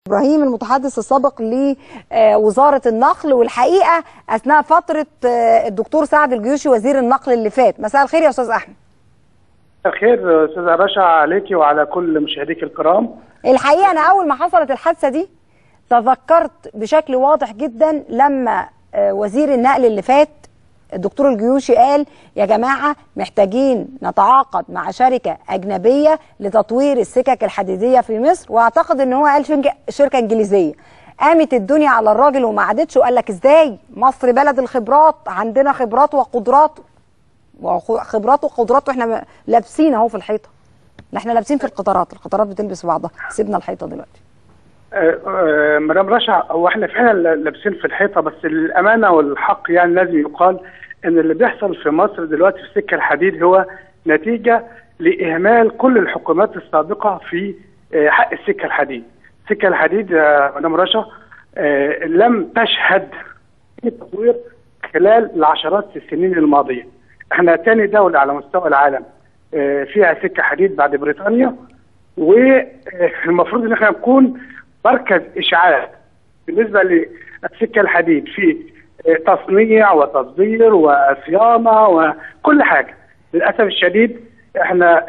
ابراهيم المتحدث السابق لوزاره النقل والحقيقه اثناء فتره الدكتور سعد الجيوشي وزير النقل اللي فات مساء الخير يا استاذ احمد الخير استاذه باشا عليكي وعلى كل مشاهديك الكرام الحقيقه انا اول ما حصلت الحادثه دي تذكرت بشكل واضح جدا لما وزير النقل اللي فات الدكتور الجيوشي قال يا جماعة محتاجين نتعاقد مع شركة أجنبية لتطوير السكك الحديدية في مصر واعتقد ان هو قال شركة انجليزية قامت الدنيا على الراجل وما عادتش وقال لك ازاي مصر بلد الخبرات عندنا خبرات وقدرات خبرات وقدرات واحنا لابسين اهو في الحيطة احنا لابسين في القطارات القطارات بتلبس بعضها سيبنا الحيطة دلوقتي مدام رشا هو احنا فعلا لابسين في الحيطه بس الامانه والحق يعني لازم يقال ان اللي بيحصل في مصر دلوقتي في السكه الحديد هو نتيجه لاهمال كل الحكومات السابقه في حق السكه الحديد. السكه الحديد يا مدام رشا لم تشهد في تطوير خلال العشرات السنين الماضيه. احنا ثاني دوله على مستوى العالم فيها سكه حديد بعد بريطانيا والمفروض ان احنا نكون مركز اشعاع بالنسبه للسكه الحديد في تصنيع وتصدير وصيانه وكل حاجه للاسف الشديد احنا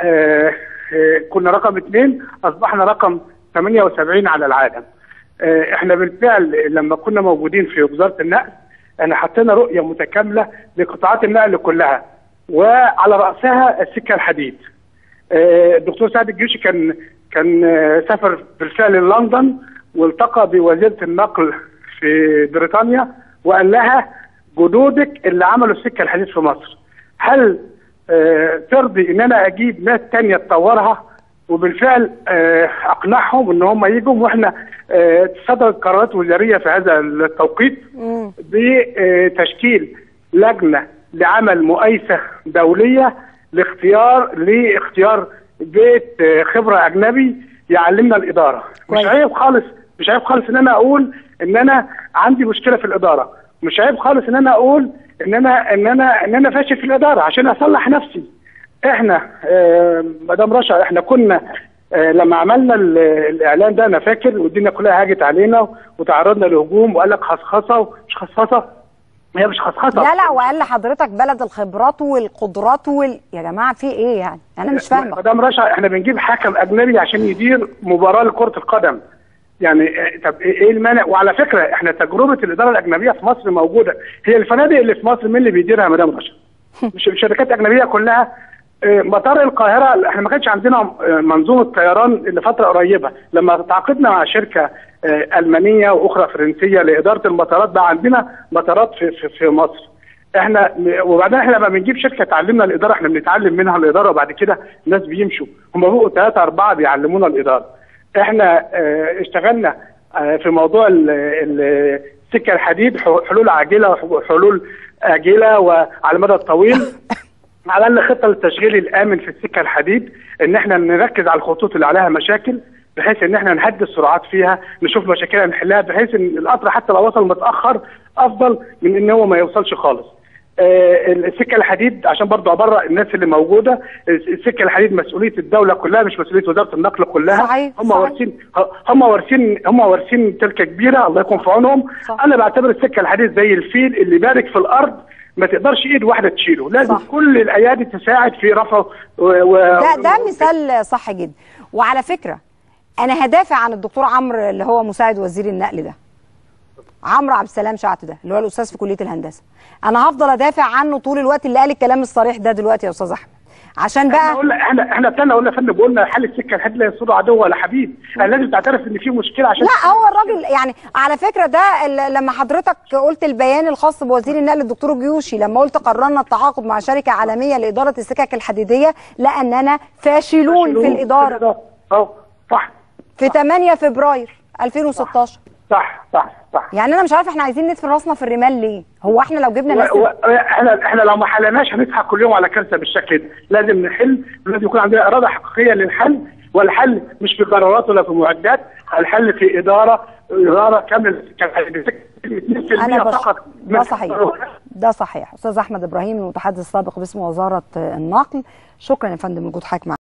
كنا رقم اثنين اصبحنا رقم 78 على العالم احنا بالفعل لما كنا موجودين في وزاره النقل احنا حطينا رؤيه متكامله لقطاعات النقل كلها وعلى راسها السكه الحديد الدكتور سعد الجيوشي كان كان سافر بالفعل لندن والتقى بوزيره النقل في بريطانيا وقال لها جدودك اللي عملوا السكه الحديد في مصر هل آه ترضي ان انا اجيب ناس تانية تطورها وبالفعل آه اقنعهم ان هم يجوا واحنا آه صدرت قرارات وزاريه في هذا التوقيت بتشكيل لجنه لعمل مؤسسه دوليه لاختيار لاختيار بيت خبره اجنبي يعلمنا الاداره مش عيب خالص مش عيب خالص ان انا اقول ان انا عندي مشكله في الاداره مش عيب خالص ان انا اقول ان انا ان انا ان انا فاشل في الاداره عشان اصلح نفسي احنا آه مدام رشا احنا كنا آه لما عملنا الاعلان ده انا فاكر والدنيا كلها هاجت علينا وتعرضنا لهجوم وقال لك خصخصه ومش خصخصه هي مش خصخصه لا لا وقال لحضرتك بلد الخبرات والقدرات وال يا جماعه في ايه يعني انا مش فاهمه مدام رشا احنا بنجيب حكم اجنبي عشان يدير مباراه لكره القدم يعني طب ايه المانع وعلى فكره احنا تجربه الاداره الاجنبيه في مصر موجوده هي الفنادق اللي في مصر مين اللي بيديرها يا مدام رشا مش الشركات الاجنبيه كلها مطار القاهره احنا ما كانش عندنا منظومه طيران لفتره قريبه لما تعاقدنا مع شركه المانيه واخرى فرنسيه لاداره المطارات بقى عندنا مطارات في في, في مصر احنا وبعدين احنا لما بنجيب شركه تعلمنا الاداره احنا بنتعلم منها الاداره وبعد كده الناس بيمشوا هم بقوا ثلاثه اربعه بيعلمونا الاداره احنا اه اشتغلنا اه في موضوع السكه الحديد حلول عاجله وحلول اجله وعلى المدى الطويل عملنا خطه للتشغيل الامن في السكه الحديد ان احنا نركز على الخطوط اللي عليها مشاكل بحيث ان احنا نهدي السرعات فيها نشوف مشاكلها نحلها بحيث ان القطر حتى لو وصل متاخر افضل من ان هو ما يوصلش خالص آه السكه الحديد عشان برضه ابرر الناس اللي موجوده السكه الحديد مسؤوليه الدوله كلها مش مسؤوليه وزاره النقل كلها صحيح هم وارثين هم وارثين هم وارثين تركه كبيره الله يكون في عونهم انا بعتبر السكه الحديد زي الفيل اللي بارك في الارض ما تقدرش ايد واحده تشيله لازم صح. كل الايادي تساعد في رفعه و... و... ده ده مثال صح جدا وعلى فكره انا هدافع عن الدكتور عمرو اللي هو مساعد وزير النقل ده عمرو عبد السلام شعت ده اللي هو الاستاذ في كليه الهندسه انا هفضل ادافع عنه طول الوقت اللي قال الكلام الصريح ده دلوقتي يا استاذ احمد عشان بقى احنا قلنا احنا احنا ابتدينا قلنا يا فندم قلنا حل السكه لحد لا يصير عدو ولا حبيب يعني لازم تعترف ان في مشكله عشان لا هو الراجل يعني على فكره ده لما حضرتك قلت البيان الخاص بوزير النقل الدكتور جيوشي لما قلت قررنا التعاقد مع شركه عالميه لاداره السكك الحديديه لاننا فاشلون, فاشلون في الاداره اه صح في 8 فبراير 2016 صح صح صح يعني انا مش عارفه احنا عايزين ندفن راسنا في الرمال ليه هو احنا لو جبنا ناس و... احنا احنا لو ما حلناش هنضحك كل يوم على كارثه بالشكل ده لازم نحل لازم يكون عندنا اراده حقيقيه للحل والحل مش في قرارات ولا في معدات الحل في اداره اداره كامله انا بش... فقط ده صحيح ده صحيح استاذ احمد ابراهيم المتحدث السابق باسم وزاره النقل شكرا يا فندم لوجود حضرتك معانا